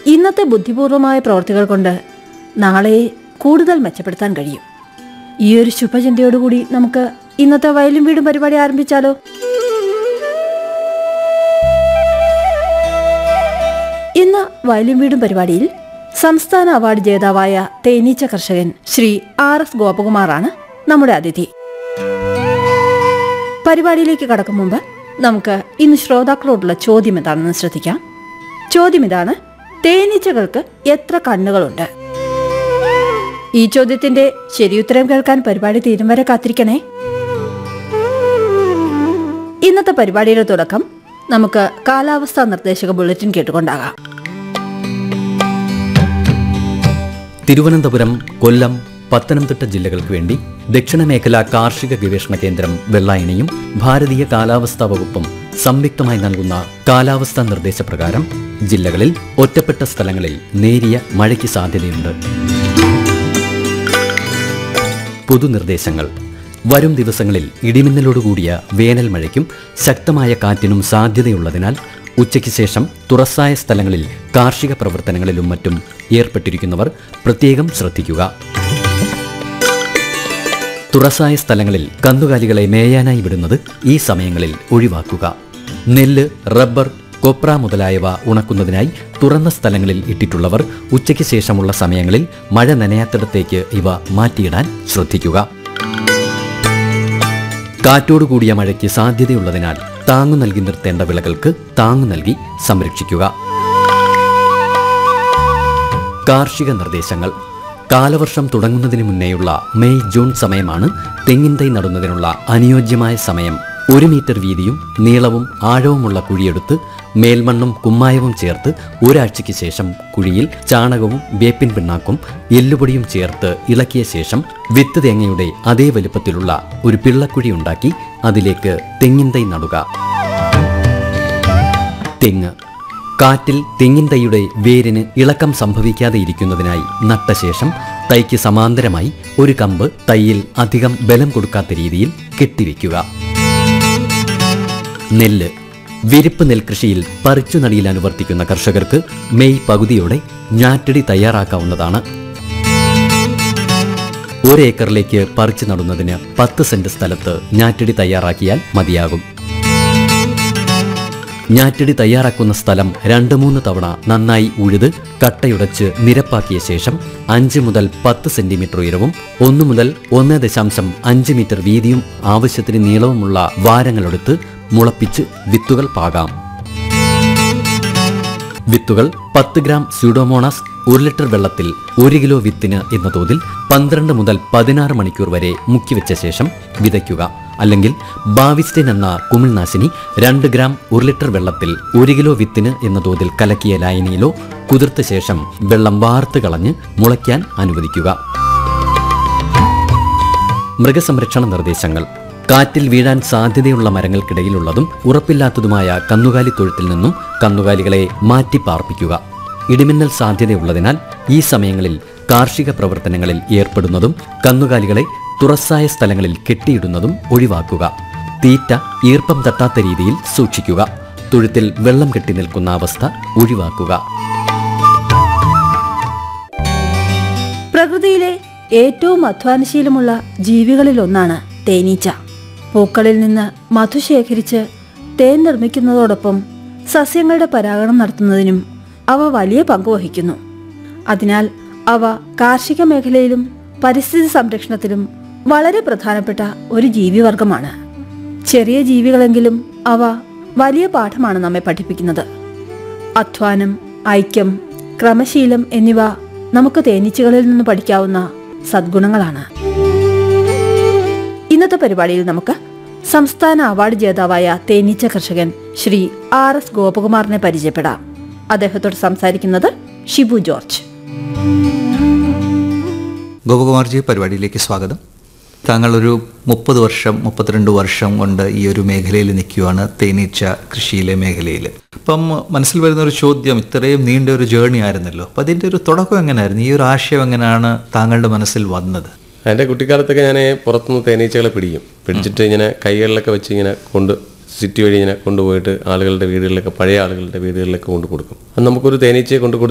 ഇന്നത്തെ ബുദ്ധിപൂർവമായ പ്രവർത്തികൾ കൊണ്ട് നാളെ കൂടുതൽ മെച്ചപ്പെടുത്താൻ കഴിയും ഈ ഒരു ശുഭചിന്തയോടുകൂടി നമുക്ക് ഇന്നത്തെ വയലും വീടും പരിപാടി ആരംഭിച്ചാലോ ഇന്ന് വയലും വീടും പരിപാടിയിൽ സംസ്ഥാന അവാർഡ് ജേതാവായ തേനീച്ച കർഷകൻ ശ്രീ ആർ എസ് ഗോപകുമാറാണ് നമ്മുടെ അതിഥി പരിപാടിയിലേക്ക് കടക്കും മുമ്പ് നമുക്ക് ഇന്ന് ശ്രോതാക്കളോടുള്ള ചോദ്യം എന്താണെന്ന് ശ്രദ്ധിക്കാം ചോദ്യം ഇതാണ് തേനീച്ചകൾക്ക് എത്ര കണ്ണുകളുണ്ട് ഈ ചോദ്യത്തിന്റെ ശരിയുത്തരം കേൾക്കാൻ പരിപാടി തീരും വരെ കാത്തിരിക്കണേ ഇന്നത്തെ പരിപാടിയുടെ തുടക്കം നമുക്ക് കാലാവസ്ഥാ നിർദ്ദേശക ബുള്ളറ്റിൻ കേട്ടുകൊണ്ടാകാം തിരുവനന്തപുരം കൊല്ലം പത്തനംതിട്ട ജില്ലകൾക്ക് വേണ്ടി ദക്ഷിണ മേഖല കാർഷിക ഗവേഷണ കേന്ദ്രം വെള്ളായണിയും ഭാരതീയ കാലാവസ്ഥാ വകുപ്പും സംയുക്തമായി നൽകുന്ന കാലാവസ്ഥാ നിർദ്ദേശപ്രകാരം ജില്ലകളിൽ ഒറ്റപ്പെട്ട സ്ഥലങ്ങളിൽ നേരിയ മഴയ്ക്ക് സാധ്യതയുണ്ട് പൊതുനിർദ്ദേശങ്ങൾ വരും ദിവസങ്ങളിൽ ഇടിമിന്നലോടുകൂടിയ വേനൽ മഴയ്ക്കും ശക്തമായ കാറ്റിനും സാധ്യതയുള്ളതിനാൽ ഉച്ചയ്ക്ക് ശേഷം തുറസായ സ്ഥലങ്ങളിൽ കാർഷിക പ്രവർത്തനങ്ങളിലും മറ്റും ഏർപ്പെട്ടിരിക്കുന്നവർ പ്രത്യേകം ശ്രദ്ധിക്കുക തുറസായ സ്ഥലങ്ങളിൽ കന്നുകാലികളെ മേയാനായി വിടുന്നത് ഈ സമയങ്ങളിൽ ഒഴിവാക്കുക നെല്ല് റബ്ബർ കൊപ്ര മുതലായവ ഉണക്കുന്നതിനായി തുറന്ന സ്ഥലങ്ങളിൽ ഇട്ടിട്ടുള്ളവർ ഉച്ചയ്ക്ക് ശേഷമുള്ള സമയങ്ങളിൽ മഴ നനയാത്തിടത്തേക്ക് ഇവ മാറ്റിയിടാൻ ശ്രദ്ധിക്കുക കാറ്റോടുകൂടിയ മഴയ്ക്ക് സാധ്യതയുള്ളതിനാൽ താങ്ങു നൽകി നിർത്തേണ്ട വിളകൾക്ക് താങ്ങു നൽകി സംരക്ഷിക്കുക കാർഷിക നിർദ്ദേശങ്ങൾ കാലവർഷം തുടങ്ങുന്നതിന് മുന്നേയുള്ള മെയ് ജൂൺ സമയമാണ് തെങ്ങിൻ തൈ നടുന്നതിനുള്ള അനുയോജ്യമായ സമയം ഒരു മീറ്റർ വീതിയും നീളവും ആഴവുമുള്ള കുഴിയെടുത്ത് മേൽമണ്ണും കുമ്മായവും ചേർത്ത് ഒരാഴ്ചയ്ക്ക് ശേഷം കുഴിയിൽ ചാണകവും വേപ്പിൻ പിണ്ണാക്കും എല്ലുപൊടിയും ചേർത്ത് ഇളക്കിയ ശേഷം വിത്ത് തേങ്ങയുടെ അതേ വലുപ്പത്തിലുള്ള ഒരു പിള്ളക്കുഴി ഉണ്ടാക്കി അതിലേക്ക് തെങ്ങിൻ തൈ നടുക തെങ്ങ് കാറ്റിൽ തെങ്ങിൻ തൈയുടെ വേരിന് ഇളക്കം സംഭവിക്കാതെ ഇരിക്കുന്നതിനായി നട്ട ശേഷം തൈക്ക് സമാന്തരമായി ഒരു കമ്പ് തൈയിൽ അധികം ബലം കൊടുക്കാത്ത രീതിയിൽ കെട്ടിവെക്കുക നെല്ല് വിരിപ്പ് നെൽകൃഷിയിൽ പറിച്ചു നടിയിൽ അനുവർത്തിക്കുന്ന കർഷകർക്ക് മെയ് പകുതിയോടെ ഞാറ്റടി തയ്യാറാക്കാവുന്നതാണ് ഒരേക്കറിലേക്ക് പറിച്ചു നടുന്നതിന് പത്ത് സെന്റ് സ്ഥലത്ത് ഞാറ്റടി തയ്യാറാക്കിയാൽ മതിയാകും ഞാറ്റടി തയ്യാറാക്കുന്ന സ്ഥലം രണ്ട് മൂന്ന് തവണ നന്നായി ഉഴുത് കട്ടയുടച്ച് നിരപ്പാക്കിയ ശേഷം അഞ്ച് മുതൽ പത്ത് സെന്റിമീറ്റർ ഉയരവും ഒന്ന് മുതൽ ഒന്ന് ദശാംശം അഞ്ച് മീറ്റർ വീതിയും ആവശ്യത്തിന് നീളവുമുള്ള വാരങ്ങളെടുത്ത് മുളപ്പിച്ച് വിത്തുകൾ പാകാം വിത്തുകൾ പത്ത് ഗ്രാം സ്യൂഡോമോണാസ് ഒരു ലിറ്റർ വെള്ളത്തിൽ ഒരു കിലോ വിത്തിന് എന്ന തോതിൽ പന്ത്രണ്ട് മുതൽ പതിനാറ് മണിക്കൂർ വരെ മുക്കിവെച്ച ശേഷം വിതയ്ക്കുക അല്ലെങ്കിൽ ബാവിസ്റ്റിൻ എന്ന കുമിൾനാശിനി രണ്ട് ഗ്രാം ഒരു ലിറ്റർ വെള്ളത്തിൽ ഒരു കിലോ വിത്തിന് എന്ന തോതിൽ കലക്കിയ ലായനിയിലോ കുതിർത്ത ശേഷം വെള്ളം വാർത്ത് കളഞ്ഞ് മുളയ്ക്കാൻ അനുവദിക്കുക മൃഗസംരക്ഷണ നിർദ്ദേശങ്ങൾ കാറ്റിൽ വീഴാൻ സാധ്യതയുള്ള മരങ്ങൾക്കിടയിലുള്ളതും ഉറപ്പില്ലാത്തതുമായ കന്നുകാലി തൊഴുത്തിൽ നിന്നും കന്നുകാലികളെ മാറ്റി പാർപ്പിക്കുക ഇടിമിന്നൽ സാധ്യതയുള്ളതിനാൽ ഈ സമയങ്ങളിൽ കാർഷിക പ്രവർത്തനങ്ങളിൽ ഏർപ്പെടുന്നതും കന്നുകാലികളെ തുറസായ സ്ഥലങ്ങളിൽ കെട്ടിയിടുന്നതും ഒഴിവാക്കുക തീറ്റ ഈർപ്പം തട്ടാത്ത രീതിയിൽ സൂക്ഷിക്കുക തൊഴുത്തിൽ വെള്ളം കെട്ടി നിൽക്കുന്ന അവസ്ഥ ഒഴിവാക്കുക പ്രകൃതിയിലെ ഏറ്റവും അധ്വാനശീലമുള്ള ജീവികളിലൊന്നാണ് തേനീച്ച പൂക്കളിൽ നിന്ന് മധു ശേഖരിച്ച് തേൻ നിർമ്മിക്കുന്നതോടൊപ്പം സസ്യങ്ങളുടെ പരാഗണം നടത്തുന്നതിനും അവ വലിയ പങ്ക് വഹിക്കുന്നു അതിനാൽ അവ കാർഷിക മേഖലയിലും പരിസ്ഥിതി സംരക്ഷണത്തിലും വളരെ പ്രധാനപ്പെട്ട ഒരു ജീവിവർഗമാണ് ചെറിയ ജീവികളെങ്കിലും അവ വലിയ പാഠമാണ് നമ്മെ പഠിപ്പിക്കുന്നത് അധ്വാനം ഐക്യം ക്രമശീലം എന്നിവ നമുക്ക് തേനീച്ചകളിൽ നിന്ന് പഠിക്കാവുന്ന സദ്ഗുണങ്ങളാണ് ഇന്നത്തെ പരിപാടിയിൽ നമുക്ക് സംസ്ഥാന അവാർഡ് ജേതാവായ തേനീച്ച കർഷകൻ ശ്രീ ആർ എസ് ഗോപകുമാറിനെ പരിചയപ്പെടാം അദ്ദേഹത്തോട് സംസാരിക്കുന്നത് ഷിബു ജോർജ് ഗോപകുമാർജി പരിപാടിയിലേക്ക് സ്വാഗതം താങ്കൾ ഒരു മുപ്പത് വർഷം മുപ്പത്തിരണ്ട് വർഷം കൊണ്ട് ഈ ഒരു മേഖലയിൽ നിൽക്കുകയാണ് തേനീച്ച കൃഷിയിലെ മേഖലയിൽ അപ്പം മനസ്സിൽ വരുന്ന ഒരു ചോദ്യം ഇത്രയും നീണ്ട ഒരു ജേർണി ആയിരുന്നല്ലോ അപ്പം അതിൻ്റെ ഒരു തുടക്കം എങ്ങനെയായിരുന്നു ഈ ഒരു ആശയം എങ്ങനെയാണ് താങ്കളുടെ മനസ്സിൽ വന്നത് എൻ്റെ കുട്ടിക്കാലത്തൊക്കെ ഞാൻ പുറത്തുനിന്ന് തേനീച്ചകളെ പിടിക്കും പിടിച്ചിട്ട് ഇങ്ങനെ കൈകളിലൊക്കെ വെച്ച് ഇങ്ങനെ കൊണ്ട് സിറ്റി വഴി ഇങ്ങനെ കൊണ്ടുപോയിട്ട് ആളുകളുടെ വീടുകളിലൊക്കെ പഴയ ആളുകളുടെ വീടുകളിലൊക്കെ കൊണ്ട് കൊടുക്കും അത് നമുക്കൊരു തേനീച്ചയെ കൊണ്ട് കൊടുത്ത്